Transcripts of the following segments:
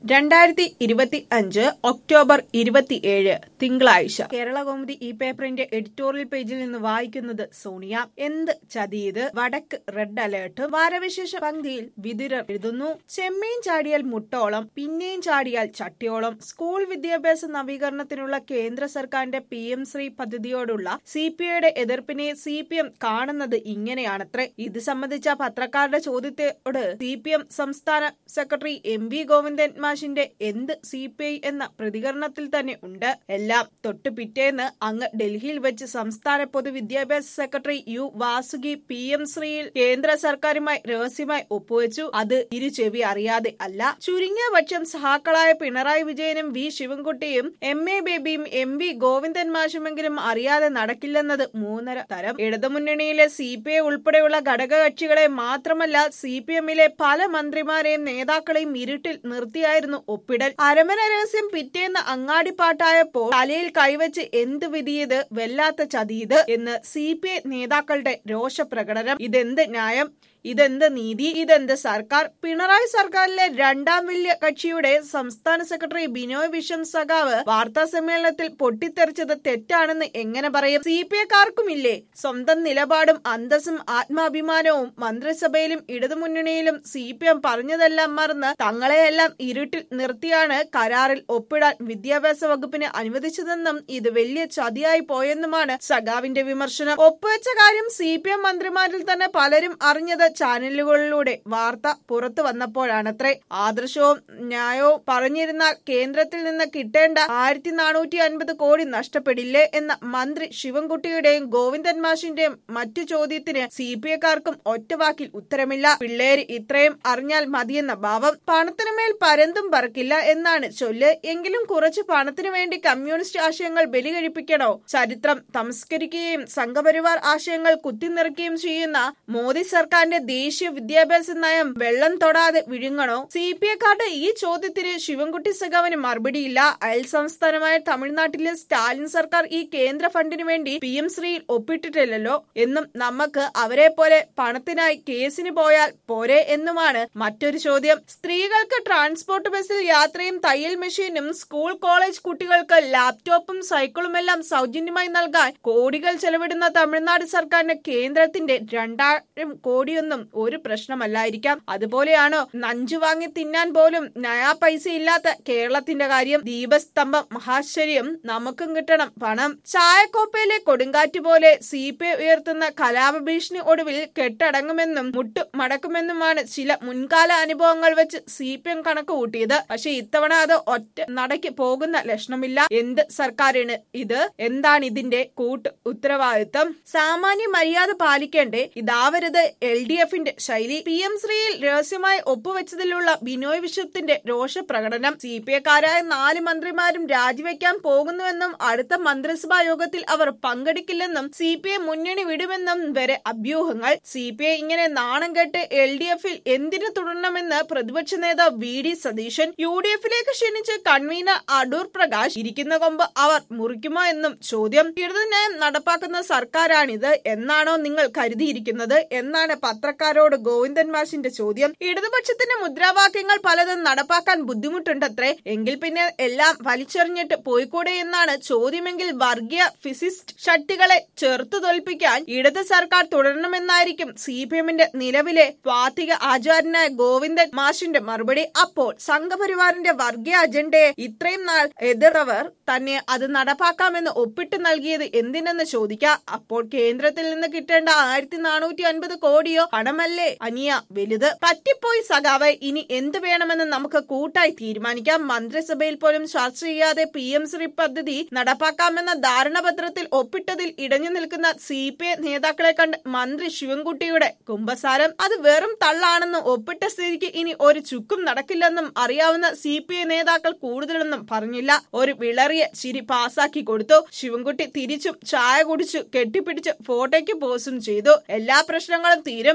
രണ്ടായിരത്തി ഇരുപത്തി അഞ്ച് ഒക്ടോബർ ഇരുപത്തിയേഴ് തിങ്കളാഴ്ച കേരള കൗമുദി ഈ പേപ്പറിന്റെ എഡിറ്റോറിയൽ പേജിൽ നിന്ന് വായിക്കുന്നത് സോണിയ എന്ത് ചതിയത് വടക്ക് റെഡ് അലേർട്ട് വാരവിശേഷ പങ്ക്തിയിൽ വിതുരർ എഴുതുന്നു ചെമ്മീൻ ചാടിയാൽ മുട്ടോളം പിന്നെയും ചാടിയാൽ ചട്ടിയോളം സ്കൂൾ വിദ്യാഭ്യാസ നവീകരണത്തിനുള്ള കേന്ദ്ര സർക്കാരിന്റെ പി എം ശ്രീ പദ്ധതിയോടുള്ള സി പി ഐയുടെ എതിർപ്പിനെ സി പി എം കാണുന്നത് ഇങ്ങനെയാണത്രേ ഇത് സംബന്ധിച്ച പത്രക്കാരുടെ ചോദ്യത്തോട് സി പി എം സംസ്ഥാന സെക്രട്ടറി എം വി ഗോവിന്ദൻ മാഷിന്റെ എന്ത് സി പി ഐ എന്ന പ്രതികരണത്തിൽ തന്നെ ഉണ്ട് എല്ലാം തൊട്ടു പിറ്റേന്ന് അങ്ങ് ഡൽഹിയിൽ വെച്ച് സംസ്ഥാന പൊതുവിദ്യാഭ്യാസ secretary U Vasuki P M ശ്രീയിൽ കേന്ദ്ര സർക്കാരുമായി രഹസ്യമായി ഒപ്പുവെച്ചു അത് ഇരു ചെവി അറിയാതെ അല്ല ചുരുങ്ങിയ പക്ഷം സഹാക്കളായ പിണറായി വിജയനും വി ശിവൻകുട്ടിയും എം എ ബേബിയും എം വി ഗോവിന്ദൻ മാഷുമെങ്കിലും അറിയാതെ നടക്കില്ലെന്നത് മൂന്നര തരം ഇടതുമുന്നണിയിലെ സി പി ഐ ഉൾപ്പെടെയുള്ള ഘടകകക്ഷികളെ മാത്രമല്ല സി പി എമ്മിലെ പല മന്ത്രിമാരെയും നേതാക്കളെയും ഇരുട്ടിൽ നിർത്തിയായിരുന്നു ഒപ്പിടൽ അരമന രഹസ്യം പിറ്റേന്ന് അങ്ങാടിപ്പാട്ടായപ്പോൾ തലയിൽ കൈവച്ച് എന്ത് വിധിയത് വല്ലാത്ത ചതിയത് എന്ന് സി പി ഐ നേതാക്കളുടെ രോഷപ്രകടനം ഇതെന്ത് ന്യായം ഇതെന്ത് നീതി ഇതെന്ത് സർക്കാർ പിണറായി സർക്കാരിലെ രണ്ടാം വലിയ കക്ഷിയുടെ സംസ്ഥാന സെക്രട്ടറി ബിനോയ് വിശ്വം സഖാവ് വാർത്താ സമ്മേളനത്തിൽ പൊട്ടിത്തെറിച്ചത് തെറ്റാണെന്ന് എങ്ങനെ പറയും സി പി ഐക്കാർക്കുമില്ലേ സ്വന്തം നിലപാടും അന്തസ്സും ആത്മാഭിമാനവും മന്ത്രിസഭയിലും ഇടതുമുന്നണിയിലും സി പി എം പറഞ്ഞതെല്ലാം മറന്ന് തങ്ങളെയെല്ലാം ഇരുട്ടിൽ നിർത്തിയാണ് കരാറിൽ ഒപ്പിടാൻ വിദ്യാഭ്യാസ വകുപ്പിന് അനുവദിച്ചതെന്നും ഇത് വലിയ ചതിയായി പോയെന്നുമാണ് സഖാവിന്റെ വിമർശനം ഒപ്പുവെച്ച കാര്യം സി പി എം മന്ത്രിമാരിൽ തന്നെ പലരും അറിഞ്ഞത് ചാനലുകളിലൂടെ വാർത്ത പുറത്തു വന്നപ്പോഴാണത്രേ ആദർശവും ന്യായവും പറഞ്ഞിരുന്നാൽ കേന്ദ്രത്തിൽ നിന്ന് കിട്ടേണ്ട ആയിരത്തി നാനൂറ്റി അൻപത് കോടി നഷ്ടപ്പെടില്ലേ എന്ന മന്ത്രി ശിവൻകുട്ടിയുടെയും ഗോവിന്ദൻ മാഷിന്റെയും മറ്റു ചോദ്യത്തിന് സി പി ഐക്കാർക്കും ഒറ്റവാക്കിൽ ഉത്തരമില്ല പിള്ളേര് ഇത്രയും അറിഞ്ഞാൽ മതിയെന്ന ഭാവം പണത്തിനുമേൽ പരന്തും പറക്കില്ല എന്നാണ് ചൊല്ല് എങ്കിലും കുറച്ച് പണത്തിനു വേണ്ടി കമ്മ്യൂണിസ്റ്റ് ആശയങ്ങൾ ബലികഴിപ്പിക്കണോ ചരിത്രം തമസ്കരിക്കുകയും സംഘപരിവാർ ആശയങ്ങൾ കുത്തിനിറക്കുകയും ചെയ്യുന്ന മോദി സർക്കാരിന്റെ ദേശീയ വിദ്യാഭ്യാസ നയം വെള്ളം തൊടാതെ വിഴുങ്ങണോ സി പി ഐക്കാരുടെ ഈ ചോദ്യത്തിന് ശിവൻകുട്ടി സഖാവിന് മറുപടിയില്ല അയൽ സംസ്ഥാനമായ തമിഴ്നാട്ടിലെ സ്റ്റാലിൻ സർക്കാർ ഈ കേന്ദ്ര ഫണ്ടിനു വേണ്ടി പി എം ശ്രീയിൽ ഒപ്പിട്ടിട്ടില്ലല്ലോ എന്നും നമുക്ക് അവരെ പോലെ പണത്തിനായി കേസിന് പോയാൽ പോരെ എന്നുമാണ് മറ്റൊരു ചോദ്യം സ്ത്രീകൾക്ക് ട്രാൻസ്പോർട്ട് ബസ്സിൽ യാത്രയും തയ്യൽ മെഷീനും സ്കൂൾ കോളേജ് കുട്ടികൾക്ക് ലാപ്ടോപ്പും സൈക്കിളുമെല്ലാം സൗജന്യമായി നൽകാൻ കോടികൾ ചെലവിടുന്ന തമിഴ്നാട് സർക്കാരിന് കേന്ദ്രത്തിന്റെ രണ്ടായിരം കോടിയൊന്നും ഒരു പ്രശ്നമല്ലായിരിക്കാം അതുപോലെയാണോ നഞ്ചു വാങ്ങി തിന്നാൻ പോലും നയാ പൈസ ഇല്ലാത്ത കേരളത്തിന്റെ കാര്യം ദീപസ്തംഭം മഹാശ്ചര്യം നമുക്കും കിട്ടണം പണം ചായക്കോപ്പയിലെ കൊടുങ്കാറ്റ് പോലെ സി പി ഉയർത്തുന്ന കലാപ ഭീഷണി ഒടുവിൽ കെട്ടടങ്ങുമെന്നും മുട്ടു മടക്കുമെന്നുമാണ് ചില മുൻകാല അനുഭവങ്ങൾ വെച്ച് സി പി എം കണക്ക് കൂട്ടിയത് പക്ഷെ ഇത്തവണ അത് ഒറ്റ നടക്ക് പോകുന്ന ലക്ഷണമില്ല എന്ത് സർക്കാരിന് ഇത് എന്താണ് ഇതിന്റെ കൂട്ട് ഉത്തരവാദിത്തം സാമാന്യ മര്യാദ പാലിക്കേണ്ടേ ഇതാവരുത് എൽ ഡി എഫിന്റെ ശൈലി പി എം ശ്രീയിൽ രഹസ്യമായി ഒപ്പുവെച്ചതിലുള്ള ബിനോയ് വിശ്വത്തിന്റെ രോഷപ്രകടനം സി പി ഐക്കാരായ നാല് മന്ത്രിമാരും രാജിവെക്കാൻ പോകുന്നുവെന്നും അടുത്ത മന്ത്രിസഭാ യോഗത്തിൽ അവർ പങ്കെടുക്കില്ലെന്നും സി പി ഐ മുന്നണി വിടുമെന്നും വരെ അഭ്യൂഹങ്ങൾ സി പി ഐ ഇങ്ങനെ നാണം കെട്ട് എൽ ഡി എഫിൽ എന്തിനു തുടരണമെന്ന് പ്രതിപക്ഷ നേതാവ് V D Satheesan U D എഫിലേക്ക് ക്ഷണിച്ച് കൺവീനർ അടൂർ പ്രകാശ് ഇരിക്കുന്ന കൊമ്പ് അവർ മുറിക്കുമോ എന്നും ചോദ്യം ഇടതുനയം നടപ്പാക്കുന്ന സർക്കാരാണിത് എന്നാണോ നിങ്ങൾ കരുതിയിരിക്കുന്നത് എന്നാണ് പത്രക്കാരോട് ഗോവിന്ദൻ മാഷിന്റെ ചോദ്യം ഇടതുപക്ഷത്തിന്റെ മുദ്രാവാക്യങ്ങൾ പലതും നടപ്പാക്കാൻ ബുദ്ധിമുട്ടുണ്ടത്രേ എങ്കിൽ പിന്നെ എല്ലാം വലിച്ചെറിഞ്ഞിട്ട് പോയിക്കൂടെ എന്നാണ് ചോദ്യമെങ്കിൽ വർഗീയ ഫിസിസ്റ്റ് ശക്തികളെ ചെറുത്തു തോൽപ്പിക്കാൻ ഇടത് സർക്കാർ തുടരണമെന്നായിരിക്കും സി പി എമ്മിന്റെ നിലവിലെ വാത്തിക ആചാര്യനായ ഗോവിന്ദൻ മാഷിന്റെ മറുപടി അപ്പോൾ സംഘപരിവാറിന്റെ വർഗീയ അജണ്ടയെ ഇത്രയും നാൾ എതിർത്തവർ തന്നെ അത് നടപ്പാക്കാമെന്ന് ഒപ്പിട്ട് നൽകിയത് എന്തിനെന്ന് ചോദിക്കാം അപ്പോൾ കേന്ദ്രത്തിൽ നിന്ന് കിട്ടേണ്ട ആയിരത്തി നാനൂറ്റി അൻപത് കോടിയോ പണമല്ലേ അനിയ വലുത് പറ്റിപ്പോയി സഖാവ് ഇനി എന്ത് വേണമെന്ന് നമുക്ക് കൂട്ടായി തീരുമാനിക്കാം മന്ത്രിസഭയിൽ പോലും ചർച്ച ചെയ്യാതെ പി എം ശ്രീ പദ്ധതി നടപ്പാക്കാമെന്ന ധാരണാപത്രത്തിൽ ഒപ്പിട്ടതിൽ ഇടഞ്ഞു നിൽക്കുന്ന സി പി ഐ നേതാക്കളെ കണ്ട് മന്ത്രി ശിവൻകുട്ടിയുടെ കുംഭസാരം അത് വെറും തള്ളാണെന്നും ഒപ്പിട്ട സ്ഥിതിക്ക് ഇനി ഒരു ചുക്കും നടക്കില്ലെന്നും അറിയാവുന്ന സി പി ഐ നേതാക്കൾ കൂടുതലൊന്നും പറഞ്ഞില്ല ഒരു വിളറിയ ചിരി പാസാക്കി കൊടുത്തു ശിവൻകുട്ടി തിരിച്ചും ചായ കുടിച്ചു കെട്ടിപ്പിടിച്ച് ഫോട്ടോയ്ക്ക് പോസും ചെയ്തു എല്ലാ പ്രശ്നങ്ങളും തീരും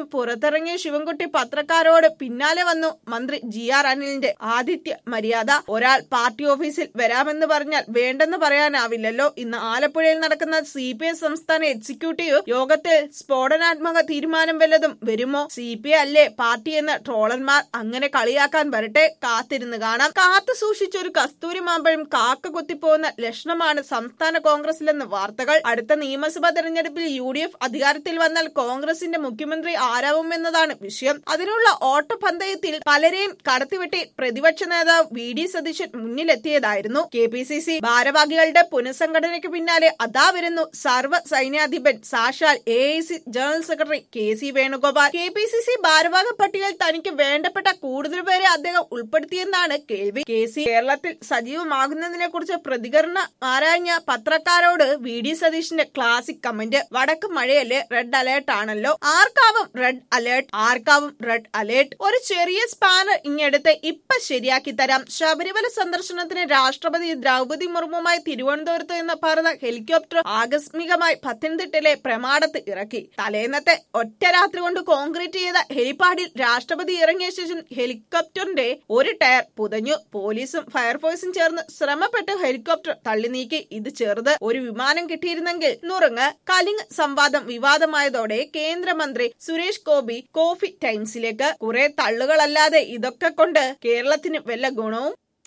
പുറത്തിറങ്ങിയ ശിവൻകുട്ടി പത്രക്കാരോട് പിന്നാലെ വന്നു മന്ത്രി ജി ആർ അനിലിന്റെ ആദിത്യ മര്യാദ ഒരാൾ പാർട്ടി ഓഫീസിൽ വരാമെന്ന് പറഞ്ഞാൽ വേണ്ടെന്ന് പറയാനാവില്ലല്ലോ ഇന്ന് ആലപ്പുഴയിൽ നടക്കുന്ന സി പി എം സംസ്ഥാന എക്സിക്യൂട്ടീവ് യോഗത്തിൽ സ്ഫോടനാത്മക തീരുമാനം വല്ലതും വരുമോ സി പി അല്ലേ പാർട്ടി എന്ന് ട്രോളന്മാർ അങ്ങനെ കളിയാക്കാൻ വരട്ടെ കാത്തിരുന്ന് കാണാം കാത്തു സൂക്ഷിച്ചൊരു കസ്തൂരി മാമ്പഴം കാക്ക കുത്തിപ്പോകുന്ന ലക്ഷണമാണ് സംസ്ഥാന കോൺഗ്രസിലെന്ന് വാർത്തകൾ അടുത്ത നിയമസഭാ തെരഞ്ഞെടുപ്പിൽ യു ഡി എഫ് അധികാരത്തിൽ വന്നാൽ കോൺഗ്രസിന്റെ മുഖ്യമന്ത്രി ആരാവുമെന്നതാണ് വിഷയം അതിനുള്ള ഓട്ടപന്തയത്തിൽ പലരെയും കടത്തിവെട്ടി പ്രതിപക്ഷ നേതാവ് വി ഡി സതീശൻ മുന്നിലെത്തിയതായിരുന്നു കെ പി സി സി ഭാരവാഹികളുടെ പുനഃസംഘടനയ്ക്ക് പിന്നാലെ അതാ വരുന്നു സർവ്വ സൈന്യാധിപൻ സാക്ഷാൽ A I C general secretary K C Venugopal K P C C ഭാരവാഹ പട്ടികയിൽ തനിക്ക് വേണ്ടപ്പെട്ട കൂടുതൽ പേരെ അദ്ദേഹം ഉൾപ്പെടുത്തിയെന്നാണ് കേൾവി കെ സി കേരളത്തിൽ സജീവമാകുന്നതിനെ കുറിച്ച് പ്രതികരണം ആരാഞ്ഞ പത്രക്കാരോട് വി ഡി സതീഷിന്റെ ക്ലാസിക് കമന്റ് വടക്ക് മഴയല്ലേ റെഡ് അലേർട്ട് ആണല്ലോ ആർക്കാവും റെഡ് അലേർട്ട് ആർക്കാവും റെഡ് അലേർട്ട് ഒരു ചെറിയ സ്പാനർ ഇങ്ങെടുത്ത് ഇപ്പൊ ശരിയാക്കി തരാം ശബരിമല സന്ദർശനത്തിന് രാഷ്ട്രപതി ദ്രൗപതി മുർമുമായി തിരുവനന്തപുരത്ത് നിന്ന് പറന്ന ഹെലികോപ്റ്റർ ആകസ്മികമായി പത്തനംതിട്ടയിലെ പ്രമാടത്ത് ഇറക്കി തലേന്നത്തെ ഒറ്റ രാത്രി കൊണ്ട് കോൺക്രീറ്റ് ചെയ്ത ഹെലിപാഡിൽ രാഷ്ട്രപതി ഇറങ്ങിയ ശേഷം ഹെലികോപ്റ്ററിന്റെ ഒരു ടയർ പുതഞ്ഞു പോലീസും ഫയർഫോഴ്സും ചേർന്ന് ശ്രമപ്പെട്ട് ഹെലികോപ്റ്റർ തള്ളി നീക്കി ഇത് ചെറുത് ഒരു വിമാനം കിട്ടിയിരുന്നെങ്കിൽ നുറുങ്ങ് കലിംഗ് സംവാദം വിവാദമായതോടെ കേന്ദ്രമന്ത്രി സുരേഷ് ഗോപി കോഫി ടൈംസിലേക്ക് കുറെ തള്ളുകളല്ലാതെ ഇതൊക്കെ കൊണ്ട് കേരളത്തിന് വല്ല ഗുണവും